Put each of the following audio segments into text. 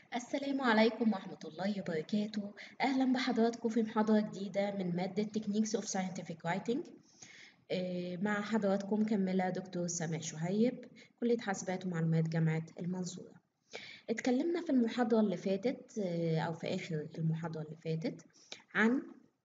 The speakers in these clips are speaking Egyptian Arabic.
السلام عليكم ورحمة الله وبركاته أهلا بحضراتكم في محاضرة جديدة من مادة Techniques of Scientific Writing آه، مع حضراتكم كملة دكتور سماء شهيب كلية حاسبات ومعلومات جامعة المنصورة اتكلمنا في المحاضرة اللي فاتت آه، أو في آخر المحاضرة اللي فاتت عن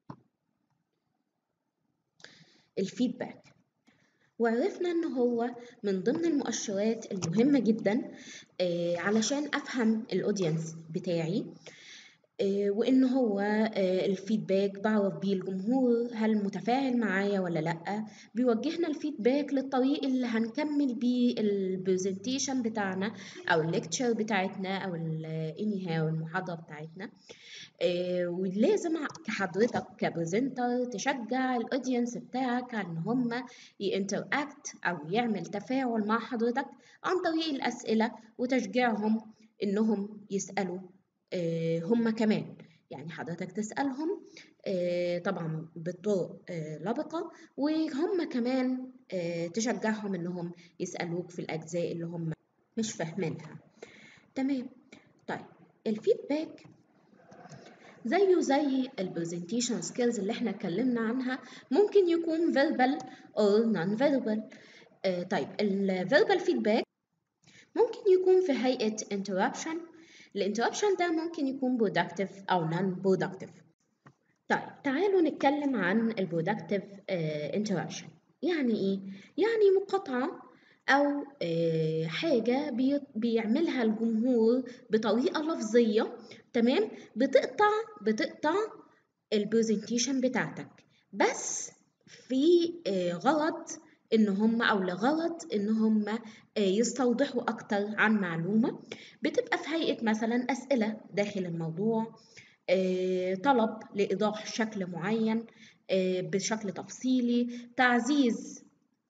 الفيدباك وعرفنا ان هو من ضمن المؤشرات المهمة جدا آه، علشان افهم الاودينس بتاعي آه، وان هو آه، الفيدباك بعرف بيه الجمهور هل متفاعل معايا ولا لا بيوجهنا الفيدباك للطريق اللي هنكمل بيه البرزنتيشن بتاعنا او الليكتشر بتاعتنا او اني هاو المحاضرة بتاعتنا آه، ولازم كحضرتك كبرزنتر تشجع الاودينس بتاعك ان هم ينتراكت او يعمل تفاعل مع حضرتك عن طريق الاسئله وتشجيعهم انهم يسالوا آه، هم كمان يعني حضرتك تسالهم آه، طبعا بطرق لبقه وهم كمان تشجعهم انهم يسالوك في الاجزاء اللي هم مش فاهمينها تمام طيب الفيدباك زيه زي البرزنتيشن سكيلز اللي احنا اتكلمنا عنها ممكن يكون verbal or non-verbal آه طيب الverbal feedback ممكن يكون في هيئة interruption الانتربشن ده ممكن يكون productive أو non-productive طيب تعالوا نتكلم عن البرودكتيف interruption يعني ايه؟ يعني مقاطعة أو حاجة بيعملها الجمهور بطريقة لفظية تمام بتقطع بتقطع البرزنتيشن بتاعتك بس في غرض ان هم او لغرض ان هم يستوضحوا اكتر عن معلومه بتبقى في هيئه مثلا اسئله داخل الموضوع طلب لايضاح شكل معين بشكل تفصيلي تعزيز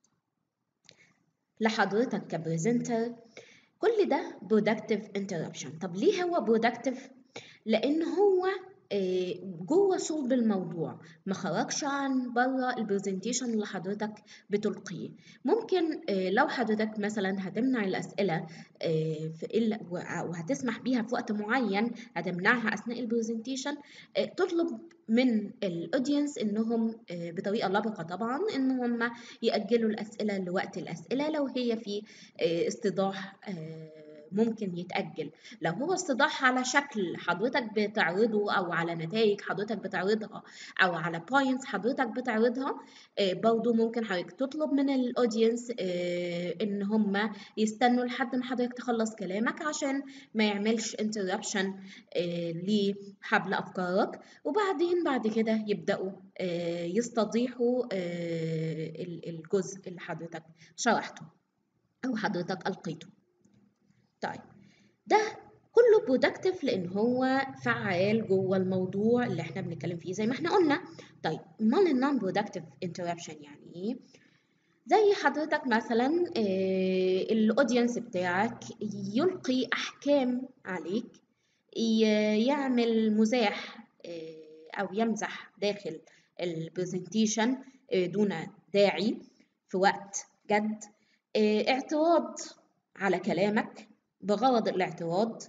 لحضرتك كبرزنتر كل ده productive interruption طب ليه هو productive لان هو جوه صلب الموضوع ما خرجش عن بره البرزنتيشن اللي حضرتك بتلقيه ممكن لو حضرتك مثلا هتمنع الاسئله في وهتسمح بيها في وقت معين هتمنعها اثناء البرزنتيشن تطلب من الاودينس انهم بطريقه لبقه طبعا ان هم ياجلوا الاسئله لوقت الاسئله لو هي في استيضاح ممكن يتأجل لو هو استيضاح على شكل حضرتك بتعرضه أو على نتائج حضرتك بتعرضها أو على بوينتس حضرتك بتعرضها برضو ممكن حضرتك تطلب من الأودينس إن هم يستنوا لحد ما حضرتك تخلص كلامك عشان ما يعملش انتربشن لحبل أفكارك وبعدين بعد كده يبدأوا يستضيحوا الجزء اللي حضرتك شرحته أو حضرتك ألقيته طيب ده كله برودكتيف لان هو فعال جوه الموضوع اللي احنا بنتكلم فيه زي ما احنا قلنا طيب امال النون برودكتيف انتربشن يعني ايه زي حضرتك مثلا الاودينس بتاعك يلقي احكام عليك يعمل مزاح او يمزح داخل البرزنتيشن دون داعي في وقت جد اعتراض على كلامك بغرض الاعتراض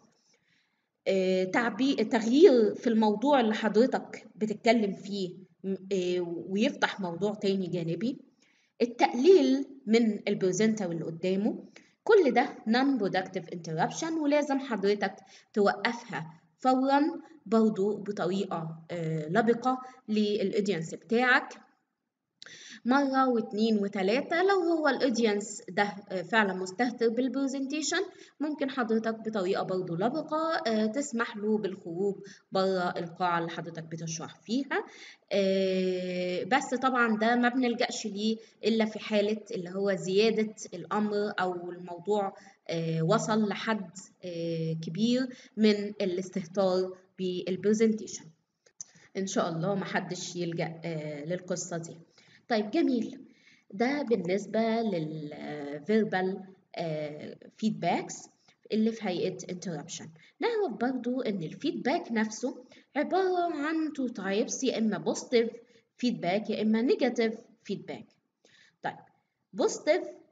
تغيير في الموضوع اللي حضرتك بتتكلم فيه ويفتح موضوع تاني جانبي التقليل من البرزنتر اللي قدامه كل ده non productive interruption ولازم حضرتك توقفها فورا برضو بطريقة لبقة للأودينس بتاعك مرة واثنين وثلاثة لو هو الاودينس ده فعلا مستهتر بالبرزنتيشن ممكن حضرتك بطريقة برضو لبقة تسمح له بالخروج بره القاعة اللي حضرتك بتشرح فيها بس طبعا ده ما بنلجأش ليه إلا في حالة اللي هو زيادة الأمر أو الموضوع وصل لحد كبير من الاستهتار بالبرزنتيشن إن شاء الله محدش يلجأ للقصة دي طيب جميل ده بالنسبة للverbal feedbacks اللي في هيئة interruption نعرف برضو ان الفيدباك نفسه عبارة عن two types يا اما positive feedback يا اما negative feedback طيب positive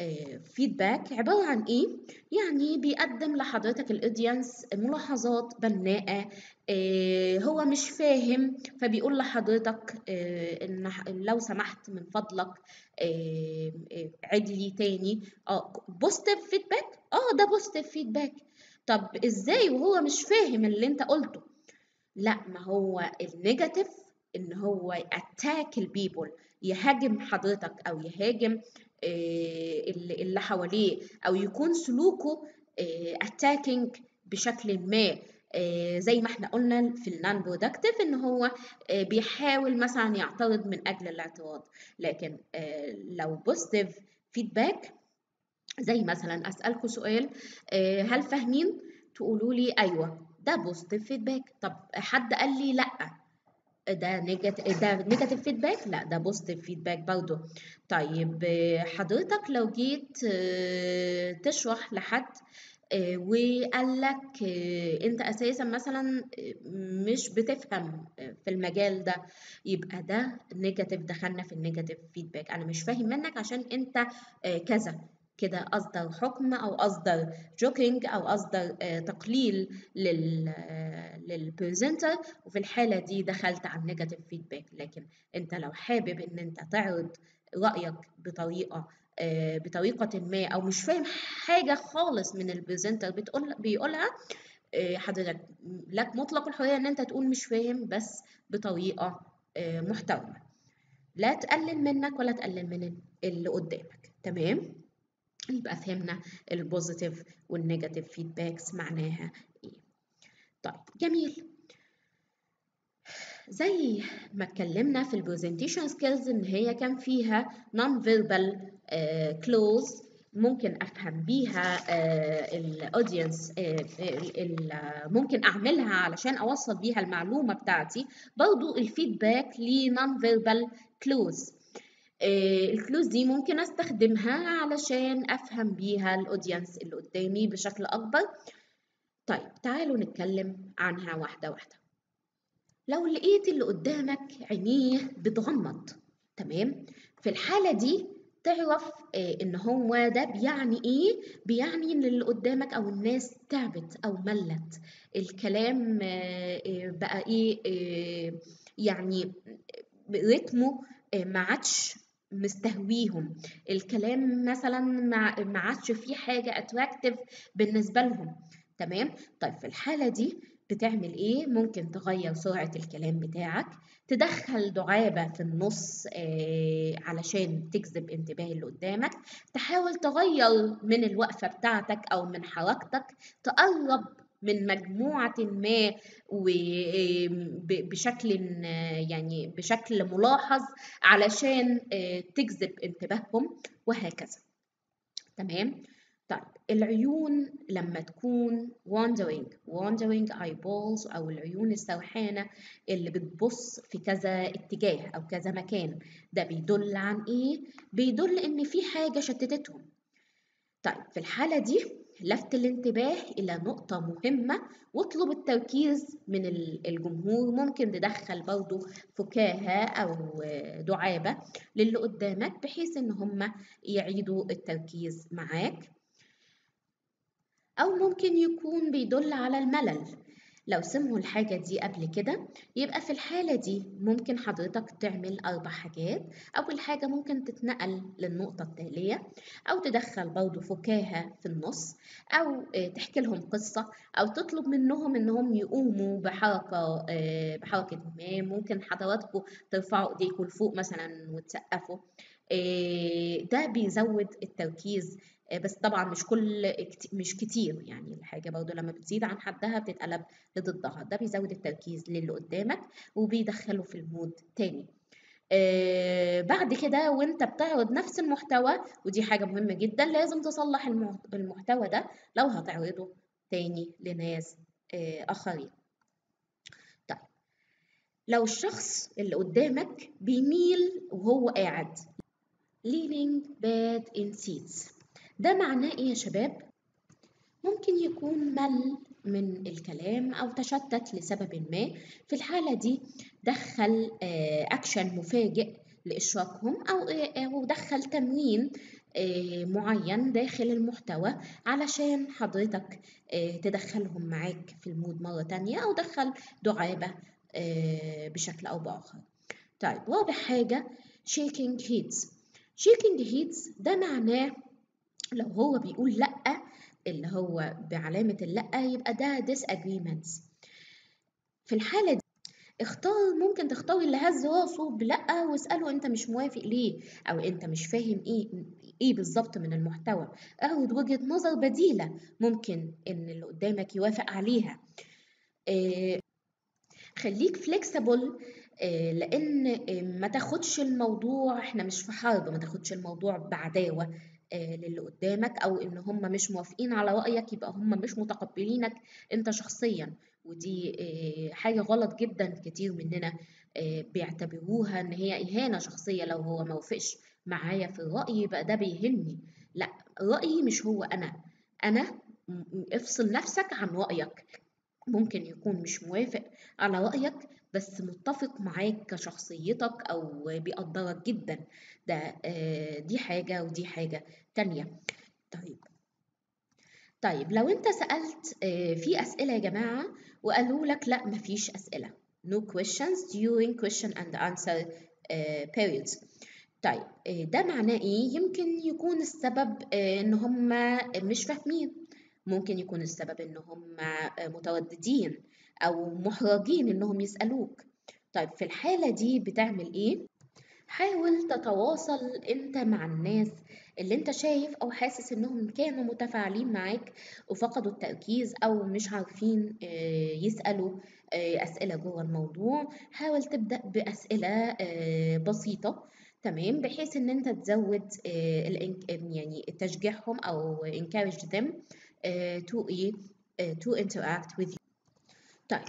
فيدباك عبارة عن إيه؟ يعني بيقدم لحضرتك الأودينس ملاحظات بناءة آه، هو مش فاهم فبيقول لحضرتك آه، إن لو سمحت من فضلك آه، عيد لي تاني اه بوستيف فيدباك اه ده بوستيف فيدباك طب ازاي وهو مش فاهم اللي انت قلته لا ما هو النيجاتيف ان هو اتاك البيبول يهاجم حضرتك او يهاجم اللي حواليه او يكون سلوكه اتاكينج بشكل ما زي ما احنا قلنا في النون برودكتيف ان هو بيحاول مثلا يعترض من اجل الاعتراض لكن لو بوزيتيف فيدباك زي مثلا اسالكم سؤال هل فاهمين تقولوا لي ايوه ده بوزيتيف فيدباك طب حد قال لي لا ده نيجاتيف ده نيجاتيف فيدباك لا ده بوزيتيف فيدباك برضه طيب حضرتك لو جيت تشرح لحد وقال لك انت اساسا مثلا مش بتفهم في المجال ده يبقى ده نيجاتيف دخلنا في النيجاتيف فيدباك انا مش فاهم منك عشان انت كذا كده أصدر حكم أو أصدر جوكينج أو أصدر تقليل لل للبريزنتر وفي الحالة دي دخلت على النيجاتيف فيدباك لكن أنت لو حابب إن أنت تعرض رأيك بطريقة بطريقة ما أو مش فاهم حاجة خالص من البريزنتر بتقول بيقولها حضرتك لك مطلق الحرية إن أنت تقول مش فاهم بس بطريقة محترمة لا تقلل منك ولا تقلل من اللي قدامك تمام يبقى فهمنا البوزيتيف والنيجاتيف فيدباكس معناها ايه طيب جميل زي ما اتكلمنا في البرزنتيشن سكيلز ان هي كان فيها نون فيربال كلوز ممكن افهم بيها الاودينس ممكن اعملها علشان اوصل بيها المعلومه بتاعتي برضو الفيدباك ليه نون فيربال كلوز الكلوز دي ممكن استخدمها علشان افهم بيها الاودينس اللي قدامي بشكل اكبر طيب تعالوا نتكلم عنها واحده واحده لو لقيت اللي قدامك عينيه بتغمض تمام في الحاله دي تعرف ان هو ده بيعني ايه بيعني ان اللي قدامك او الناس تعبت او ملت الكلام بقى ايه يعني رتمه ما عادش مستهويهم الكلام مثلا ما عادش فيه حاجه اتراكتيف بالنسبه لهم تمام طيب في الحاله دي بتعمل ايه ممكن تغير سرعه الكلام بتاعك تدخل دعابه في النص آه علشان تجذب انتباه اللي قدامك تحاول تغير من الوقفه بتاعتك او من حركتك تقرب من مجموعة ما وبشكل يعني بشكل ملاحظ علشان تجذب انتباههم وهكذا تمام طيب العيون لما تكون wandering wandering eyeballs أو العيون السرحانة اللي بتبص في كذا اتجاه أو كذا مكان ده بيدل عن إيه؟ بيدل إن في حاجة شتتتهم طيب في الحالة دي لفت الانتباه إلى نقطة مهمة واطلب التركيز من الجمهور ممكن تدخل برضو فكاهة أو دعابة للي قدامك بحيث إن هم يعيدوا التركيز معاك أو ممكن يكون بيدل على الملل لو سمعوا الحاجة دي قبل كده يبقى في الحالة دي ممكن حضرتك تعمل أربع حاجات أول حاجة ممكن تتنقل للنقطة التالية أو تدخل برضه فكاهة في النص أو تحكي لهم قصة أو تطلب منهم إنهم يقوموا بحركة بحركة ما ممكن حضراتكم ترفعوا إيديكم لفوق مثلا وتسقفوا ده بيزود التركيز بس طبعا مش كل مش كتير يعني الحاجه برضو لما بتزيد عن حدها بتتقلب لضدها ده بيزود التركيز للي قدامك وبيدخله في المود تاني آه بعد كده وانت بتعرض نفس المحتوى ودي حاجه مهمه جدا لازم تصلح المحتوى ده لو هتعرضه تاني لناس آه اخرين طيب لو الشخص اللي قدامك بيميل وهو قاعد leaning bad in seats ده معناه ايه يا شباب ممكن يكون مل من الكلام او تشتت لسبب ما في الحاله دي دخل اكشن مفاجئ لاشراكهم او او دخل تمرين آه، معين داخل المحتوى علشان حضرتك آه، تدخلهم معاك في المود مرة تانية أو دخل دعابة آه، بشكل أو بآخر طيب رابع حاجة shaking heads shaking heads ده معناه لو هو بيقول لأ اللي هو بعلامة اللأ يبقى ده disagreements في الحالة دي اختار ممكن تختار اللي هز راسه بلأ واسأله انت مش موافق ليه او انت مش فاهم ايه ايه بالظبط من المحتوى اعرض وجهة نظر بديلة ممكن ان اللي قدامك يوافق عليها آه، خليك فليكسبل لان آه، ما تاخدش الموضوع احنا مش في حرب ما تاخدش الموضوع بعداوة آه، للي قدامك او ان هم مش موافقين على رأيك يبقى هم مش متقبلينك انت شخصيا ودي آه، حاجة غلط جدا كتير مننا آه، بيعتبروها ان هي اهانة شخصية لو هو ما وافقش معايا في الرأي يبقى ده بيهمني لا رأيي مش هو انا انا م- م- افصل نفسك عن رأيك ممكن يكون مش موافق على رأيك بس متفق معاك كشخصيتك أو بيقدرك جدا ده آه، دي حاجة ودي حاجة تانية طيب طيب لو انت سألت آه، في أسئلة يا جماعة وقالوا لك لا مفيش أسئلة no questions during question and answer آه، periods طيب آه، ده معناه ايه يمكن يكون السبب آه، ان هم مش فاهمين ممكن يكون السبب ان هم آه، مترددين او محرجين انهم يسألوك طيب في الحالة دي بتعمل ايه حاول تتواصل انت مع الناس اللي انت شايف او حاسس انهم كانوا متفاعلين معاك وفقدوا التركيز او مش عارفين آه، يسألوا آه، اسئلة جوه الموضوع حاول تبدأ بأسئلة آه، بسيطة تمام بحيث ان انت تزود آه، الإن- يعني تشجيعهم او encourage them آه، to ايه آه، to interact with you طيب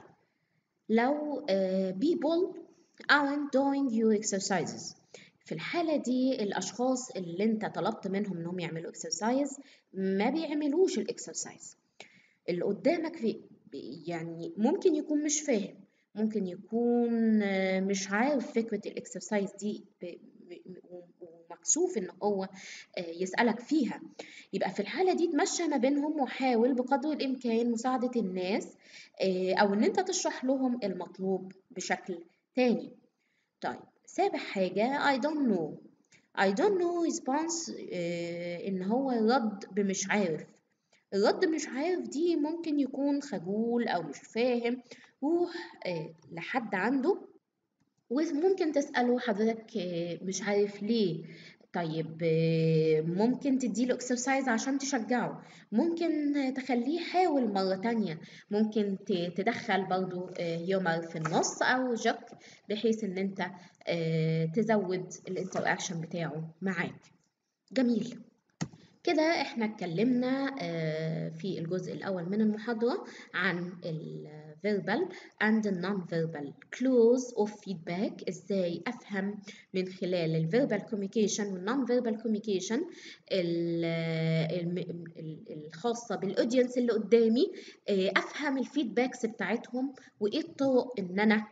لو آه، people aren't doing your exercises في الحالة دي الأشخاص اللي أنت طلبت منهم إنهم يعملوا exercise ما بيعملوش الإكسرسايز اللي قدامك في بي- يعني ممكن يكون مش فاهم ممكن يكون آه، مش عارف فكرة الإكسرسايز دي ب- ب- ومكسوف إن هو آه، يسألك فيها يبقى في الحالة دي تمشى ما بينهم وحاول بقدر الإمكان مساعدة الناس آه، أو إن أنت تشرح لهم المطلوب بشكل تاني طيب سابع حاجة I don't know I don't know response آه، إن هو الرد بمش عارف الرد مش عارف دي ممكن يكون خجول أو مش فاهم روح آه، لحد عنده وممكن تسأله حضرتك آه، مش عارف ليه طيب آه، ممكن تديله اكسرسايز عشان تشجعه ممكن آه، تخليه يحاول مرة تانية ممكن ت- تدخل برضو هيومر في النص أو جوك بحيث إن أنت آه، تزود الانتراكشن بتاعه معاك جميل كده احنا اتكلمنا آه، في الجزء الأول من المحاضرة عن ال verbal and non-verbal clues of feedback ازاي افهم من خلال ال verbal communication وال non-verbal communication ال- الم- ال- الخاصة بالاودينس اللي قدامي آه، افهم الفيدباكس بتاعتهم وايه الطرق ان انا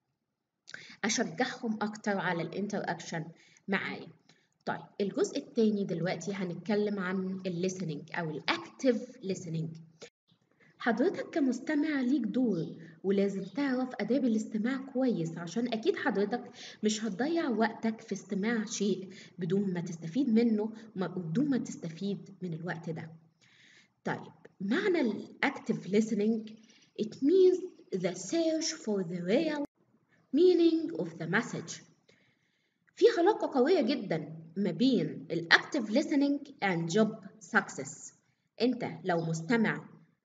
اشجعهم اكتر على الانتراكشن معايا طيب الجزء الثاني دلوقتي هنتكلم عن الليسننج او الاكتف listening حضرتك كمستمع ليك دور ولازم تعرف آداب الاستماع كويس عشان أكيد حضرتك مش هتضيع وقتك في استماع شيء بدون ما تستفيد منه وبدون ما تستفيد من الوقت ده طيب معنى ال active listening it means the search for the real meaning of the message في علاقة قوية جدا ما بين ال active listening and job success انت لو مستمع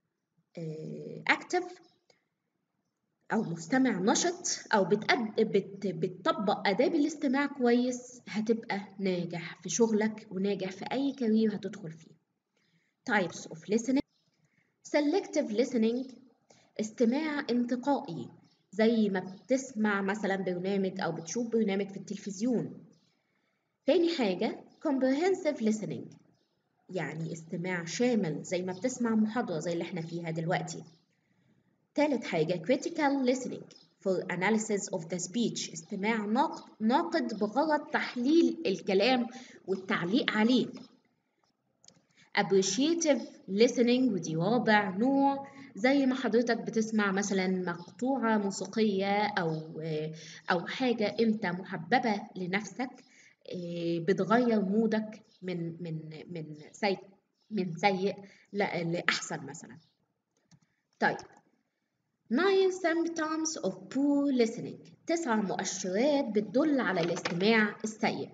اكتف او مستمع نشط او بتقد... بت... بتطبق اداب الاستماع كويس هتبقى ناجح في شغلك وناجح في اي كارير هتدخل فيه types of listening selective listening استماع انتقائي زي ما بتسمع مثلا برنامج او بتشوف برنامج في التلفزيون تاني حاجة comprehensive listening يعني استماع شامل زي ما بتسمع محاضرة زي اللي احنا فيها دلوقتي تالت حاجة critical listening for analysis of the speech استماع ناقد, ناقد بغرض تحليل الكلام والتعليق عليه appreciative listening ودي رابع نوع زي ما حضرتك بتسمع مثلا مقطوعة موسيقية أو أو حاجة أنت محببة لنفسك بتغير مودك من من من سيء من سيء لأحسن مثلا طيب nine symptoms of poor listening تسع مؤشرات بتدل على الاستماع السيء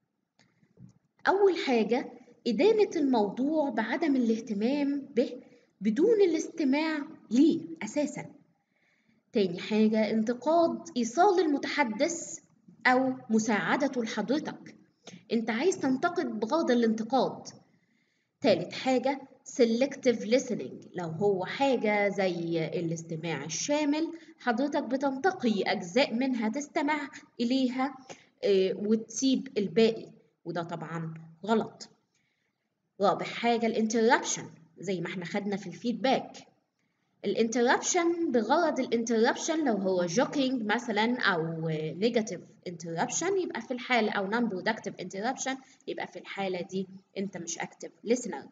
أول حاجة إدانة الموضوع بعدم الاهتمام به بدون الاستماع ليه أساسا تاني حاجة انتقاد إيصال المتحدث أو مساعدته لحضرتك أنت عايز تنتقد بغرض الانتقاد تالت حاجة selective listening لو هو حاجة زي الاستماع الشامل حضرتك بتنتقي أجزاء منها تستمع إليها وتسيب الباقي وده طبعا غلط رابع حاجة الانتربشن زي ما احنا خدنا في الفيدباك الانتربشن بغرض الانتربشن لو هو جوكينج مثلا او نيجاتيف انتربشن يبقى في الحالة او نون برودكتيف انتربشن يبقى في الحالة دي انت مش اكتف listener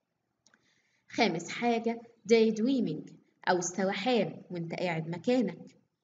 خامس حاجة day dreaming او السرحان وانت قاعد مكانك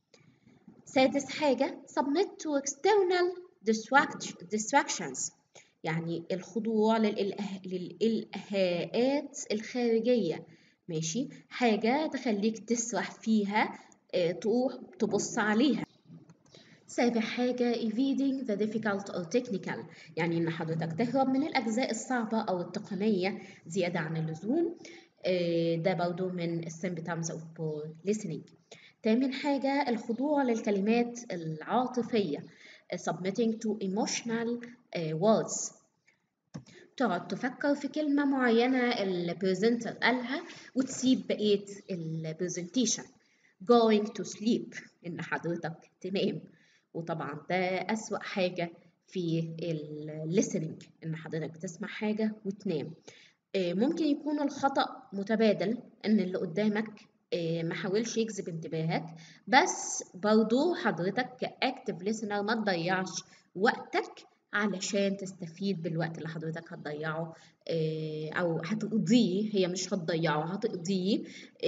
سادس حاجة submit to external distractions يعني الخضوع للإله... للإلهاءات الخارجية ماشي حاجة تخليك تسرح فيها اه تروح تبص عليها سابع حاجة evading the difficult or technical يعني إن حضرتك تهرب من الأجزاء الصعبة أو التقنية زيادة عن اللزوم اه ده برضو من symptoms of poor listening تامن حاجة الخضوع للكلمات العاطفية submitting to emotional words تقعد تفكر في كلمة معينة البرزنتر قالها وتسيب بقية البرزنتيشن going to sleep إن حضرتك تنام وطبعا ده أسوأ حاجة في الليسننج إن حضرتك بتسمع حاجة وتنام ممكن يكون الخطأ متبادل إن اللي قدامك ما حاولش يجذب انتباهك بس برضو حضرتك كاكتف ليسنر ما تضيعش وقتك علشان تستفيد بالوقت اللي حضرتك هتضيعه او هتقضيه هي مش هتضيعه هتقضيه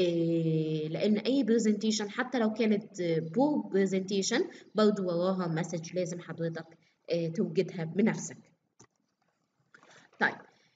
لان اي برزنتيشن حتى لو كانت بور برزنتيشن برضو وراها مسج لازم حضرتك توجدها بنفسك طيب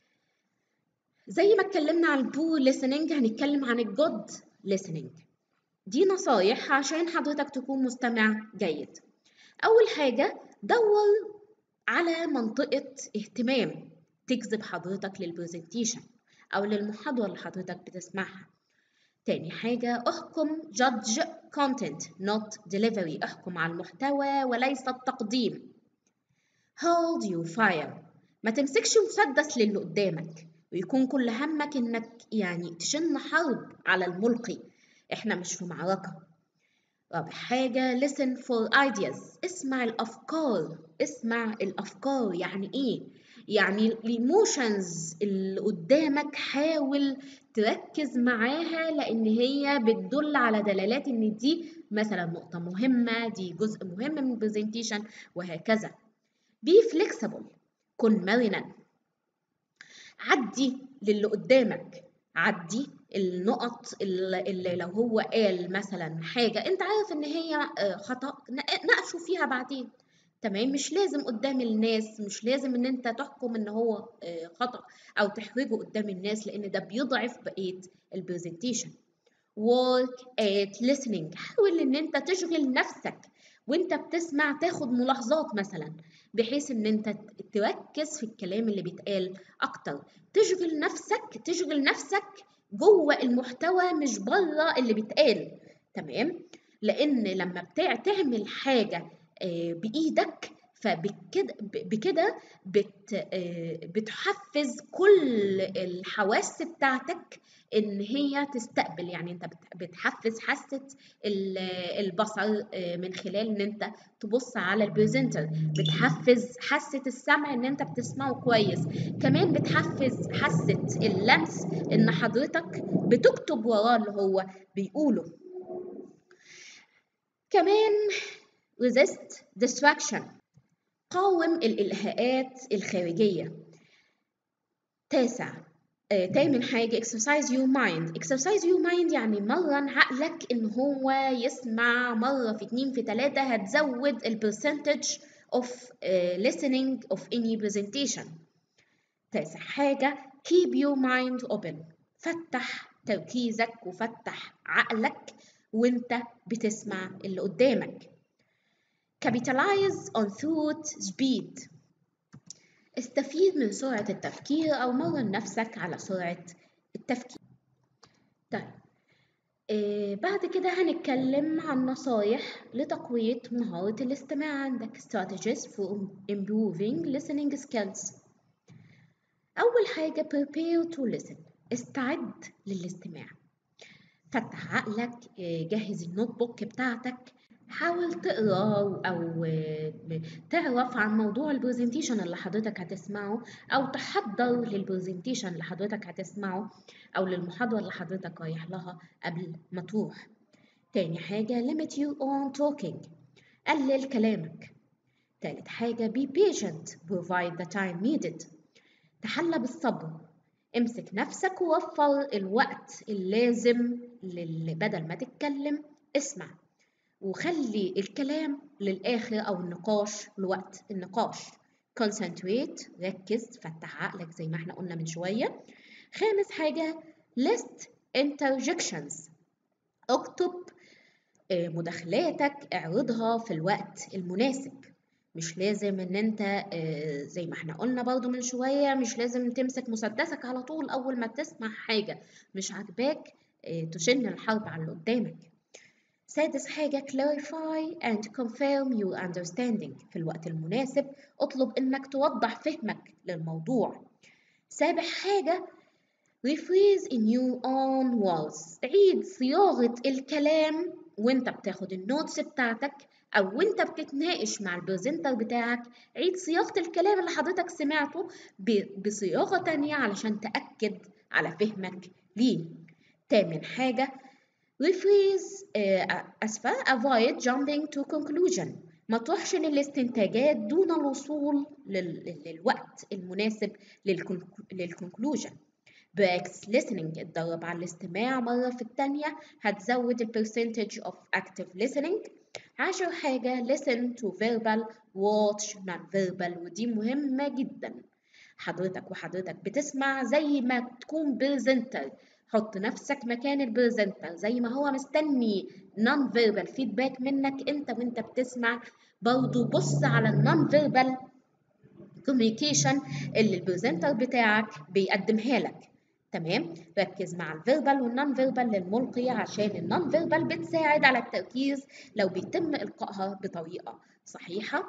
زي ما اتكلمنا عن البور listening هنتكلم عن الجود listening دي نصايح عشان حضرتك تكون مستمع جيد أول حاجة دور على منطقة اهتمام تجذب حضرتك للبرزنتيشن أو للمحاضرة اللي حضرتك بتسمعها تاني حاجة احكم judge content not delivery احكم على المحتوى وليس التقديم hold your fire ما تمسكش مسدس للي قدامك ويكون كل همك انك يعني تشن حرب على الملقي احنا مش في معركة رابع حاجة listen for ideas اسمع الأفكار اسمع الأفكار يعني إيه؟ يعني الايموشنز اللي قدامك حاول تركز معاها لأن هي بتدل على دلالات إن دي مثلا نقطة مهمة دي جزء مهم من البرزنتيشن وهكذا be flexible كن مرنا عدي للي قدامك عدي النقط اللي لو هو قال مثلا حاجة انت عارف ان هي خطأ ناقشوا فيها بعدين تمام مش لازم قدام الناس مش لازم ان انت تحكم ان هو خطأ او تحرجه قدام الناس لان ده بيضعف بقية البرزنتيشن work at listening حاول ان انت تشغل نفسك وانت بتسمع تاخد ملاحظات مثلا بحيث ان انت تركز في الكلام اللي بيتقال اكتر تشغل نفسك تشغل نفسك جوه المحتوى مش بره اللي بيتقال تمام لان لما بتاع تعمل حاجه بايدك فبكده بت بتحفز كل الحواس بتاعتك ان هي تستقبل يعني انت بتحفز حاسه البصر من خلال ان انت تبص على البريزنتر بتحفز حاسه السمع ان انت بتسمعه كويس كمان بتحفز حاسه اللمس ان حضرتك بتكتب وراه اللي هو بيقوله كمان resist distraction قاوم الإلهاءات الخارجية تاسع آه، تامن حاجة exercise your mind exercise your mind يعني مرن عقلك إن هو يسمع مرة في اتنين في تلاتة هتزود ال percentage of uh, listening of any presentation تاسع حاجة keep your mind open فتح تركيزك وفتح عقلك وانت بتسمع اللي قدامك capitalize on thought speed استفيد من سرعة التفكير أو مرن نفسك على سرعة التفكير طيب آه بعد كده هنتكلم عن نصايح لتقوية مهارة الاستماع عندك strategies for improving listening skills أول حاجة prepare to listen استعد للاستماع فتح عقلك جهز النوت بوك بتاعتك حاول تقرا او تعرف عن موضوع البرزنتيشن اللي حضرتك هتسمعه او تحضر للبرزنتيشن اللي حضرتك هتسمعه او للمحاضره اللي حضرتك رايح لها قبل ما تروح تاني حاجه limit your own talking قلل كلامك تالت حاجه be patient provide the time needed تحلى بالصبر امسك نفسك ووفر الوقت اللازم بدل ما تتكلم اسمع وخلي الكلام للآخر أو النقاش لوقت النقاش concentrate ركز فتح عقلك زي ما احنا قلنا من شوية خامس حاجة list interjections اكتب مداخلاتك اعرضها في الوقت المناسب مش لازم ان انت زي ما احنا قلنا برضو من شوية مش لازم تمسك مسدسك على طول اول ما تسمع حاجة مش عاجباك تشن الحرب على اللي قدامك سادس حاجة clarify and confirm your understanding في الوقت المناسب اطلب انك توضح فهمك للموضوع سابع حاجة rephrase in your own words عيد صياغة الكلام وانت بتاخد النوتس بتاعتك او وانت بتتناقش مع البرزنتر بتاعك عيد صياغة الكلام اللي حضرتك سمعته بصياغة تانية علشان تأكد على فهمك ليه تامن حاجة rephrase أسفة avoid jumping to conclusion ما تروحش للاستنتاجات دون الوصول للوقت المناسب للكونكلوجن براكس listening اتدرب على الاستماع مرة في التانية هتزود ال percentage of active listening عشر حاجة listen to verbal watch non-verbal ودي مهمة جدا حضرتك وحضرتك بتسمع زي ما تكون برزنتر حط نفسك مكان البرزنتر زي ما هو مستني نون فيربال فيدباك منك انت وانت بتسمع برضو بص على النون فيربال كوميونيكيشن اللي البرزنتر بتاعك بيقدمها لك تمام ركز مع الفيربال والنون فيربال للملقي عشان النون فيربال بتساعد على التركيز لو بيتم القائها بطريقه صحيحه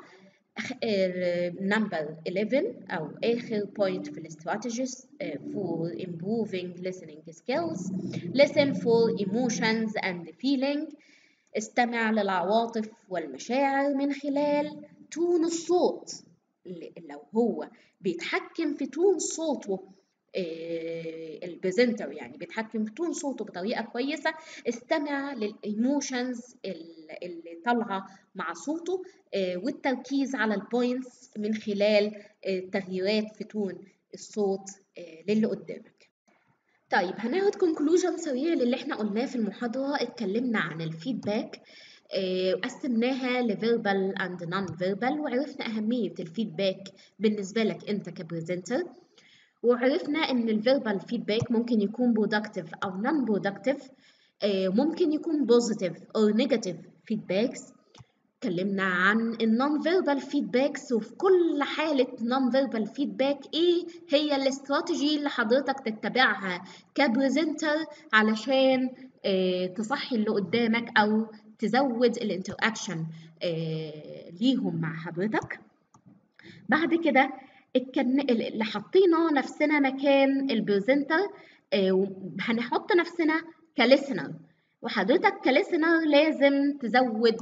نمبر 11 او اخر بوينت في الاستراتيجيز for improving listening skills listen for emotions and feeling استمع للعواطف والمشاعر من خلال تون الصوت لو هو بيتحكم في تون صوته البرزنتر يعني بيتحكم في تون صوته بطريقه كويسه استمع للايموشنز اللي طالعه مع صوته والتركيز على البوينتس من خلال التغييرات في تون الصوت للي قدامك طيب هناخد كونكلوجن سريع للي احنا قلناه في المحاضره اتكلمنا عن الفيدباك قسمناها لفيربال اند نون فيربال وعرفنا اهميه الفيدباك بالنسبه لك انت كبرزنتر وعرفنا ان الفيربال فيدباك ممكن يكون برودكتيف او نون برودكتيف ممكن يكون بوزيتيف او نيجاتيف فيدباكس اتكلمنا عن النون فيربال فيدباكس وفي كل حالة نون فيربال فيدباك ايه هي الاستراتيجي اللي حضرتك تتبعها كبرزنتر علشان اه تصحي اللي قدامك او تزود الانتراكشن اه ليهم مع حضرتك بعد كده اللي حطينا نفسنا مكان البرزنتر اه هنحط نفسنا كليسنر وحضرتك كليسنر لازم تزود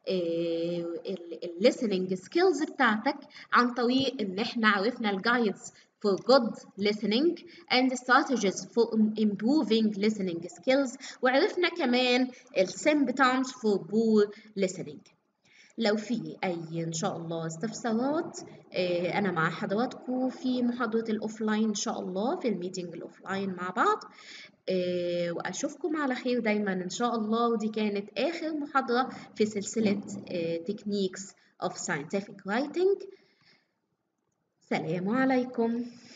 الليسننج سكيلز بتاعتك عن طريق ان احنا عرفنا الجايدز for good listening and strategies for improving listening skills وعرفنا كمان الsymptoms for poor listening لو في أي إن شاء الله استفسارات آه، أنا مع حضراتكم في محاضرة الأوفلاين إن شاء الله في الميتنج الأوفلاين مع بعض آه، وأشوفكم على خير دايما إن شاء الله ودي كانت آخر محاضرة في سلسلة Techniques of Scientific Writing سلام عليكم